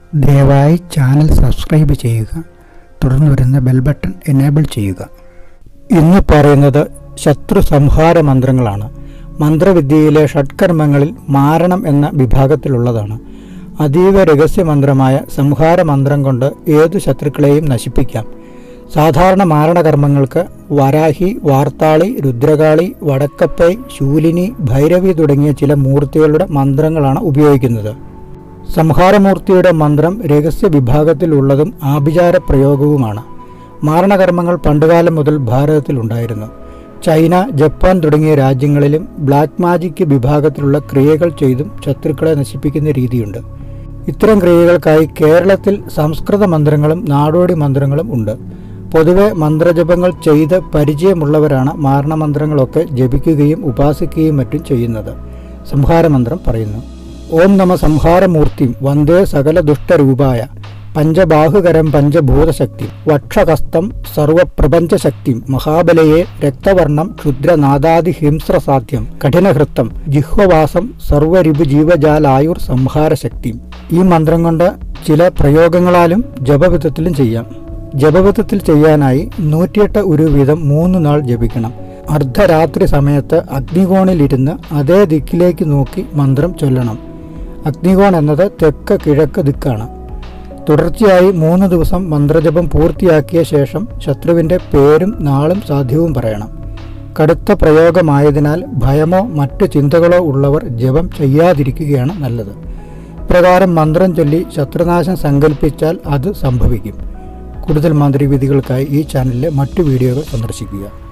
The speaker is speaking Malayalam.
ദയവായി ചാനൽ സബ്സ്ക്രൈബ് ചെയ്യുക തുടർന്ന് വരുന്ന ബെൽ ബട്ടൺ എനേബിൾ ചെയ്യുക ഇന്ന് പറയുന്നത് ശത്രു സംഹാര മന്ത്രങ്ങളാണ് മന്ത്രവിദ്യയിലെ ഷഡ്കർമ്മങ്ങളിൽ മാരണം എന്ന വിഭാഗത്തിലുള്ളതാണ് അതീവ രഹസ്യമന്ത്രമായ സംഹാര മന്ത്രം കൊണ്ട് ഏതു ശത്രുക്കളെയും നശിപ്പിക്കാം സാധാരണ മാരണകർമ്മങ്ങൾക്ക് വരാഹി വാർത്താളി രുദ്രകാളി വടക്കപ്പൈ ശൂലിനി ഭൈരവി തുടങ്ങിയ ചില മൂർത്തികളുടെ മന്ത്രങ്ങളാണ് ഉപയോഗിക്കുന്നത് സംഹാരമൂർത്തിയുടെ മന്ത്രം രഹസ്യ വിഭാഗത്തിലുള്ളതും ആഭിചാര പ്രയോഗവുമാണ് മാരണകർമ്മങ്ങൾ പണ്ടുകാലം മുതൽ ഭാരതത്തിലുണ്ടായിരുന്നു ചൈന ജപ്പാൻ തുടങ്ങിയ രാജ്യങ്ങളിലും ബ്ലാക്ക് മാജിക് വിഭാഗത്തിലുള്ള ക്രിയകൾ ചെയ്തും ശത്രുക്കളെ നശിപ്പിക്കുന്ന രീതിയുണ്ട് ഇത്തരം ക്രിയകൾക്കായി കേരളത്തിൽ സംസ്കൃത മന്ത്രങ്ങളും നാടോടി മന്ത്രങ്ങളും ഉണ്ട് പൊതുവെ മന്ത്രജപങ്ങൾ ചെയ്ത് പരിചയമുള്ളവരാണ് മാരണമന്ത്രങ്ങളൊക്കെ ജപിക്കുകയും ഉപാസിക്കുകയും മറ്റും ചെയ്യുന്നത് സംഹാരമന്ത്രം പറയുന്നു ഓം നമ സംഹാരമൂർത്തിം വന്ദേ സകല ദുഷ്ടരൂപായ പഞ്ചബാഹുകരം പഞ്ചഭൂതശക്തി വക്ഷകസ്തം സർവപ്രപഞ്ചശക്തിം മഹാബലയെ രക്തവർണം ക്ഷുദ്രനാദാദി ഹിംസ്രസാധ്യം കഠിനഹൃത്തം ജിഹ്വവാസം സർവരിപു ജീവജാലായുർ സംഹാരശക്തിം ഈ മന്ത്രം കൊണ്ട് ചില പ്രയോഗങ്ങളാലും ജപവിധത്തിലും ചെയ്യാം ജപവിധത്തിൽ ചെയ്യാനായി നൂറ്റിയെട്ട് ഒരു വീതം മൂന്ന് നാൾ ജപിക്കണം അർദ്ധരാത്രി സമയത്ത് അഗ്നികോണിലിരുന്ന് അതേ ദിക്കിലേക്ക് നോക്കി മന്ത്രം ചൊല്ലണം അഗ്നികോൺ എന്നത് തെക്ക് കിഴക്ക് ദിക്കാണ് തുടർച്ചയായി മൂന്ന് ദിവസം മന്ത്രജപം പൂർത്തിയാക്കിയ ശേഷം ശത്രുവിൻ്റെ പേരും നാളും സാധ്യവും പറയണം കടുത്ത പ്രയോഗമായതിനാൽ ഭയമോ മറ്റു ചിന്തകളോ ഉള്ളവർ ജപം ചെയ്യാതിരിക്കുകയാണ് നല്ലത് പ്രകാരം മന്ത്രം ചൊല്ലി ശത്രുനാശം സങ്കല്പിച്ചാൽ അത് സംഭവിക്കും കൂടുതൽ മന്ത്രിവിധികൾക്കായി ഈ ചാനലിലെ മറ്റു വീഡിയോകൾ സന്ദർശിക്കുക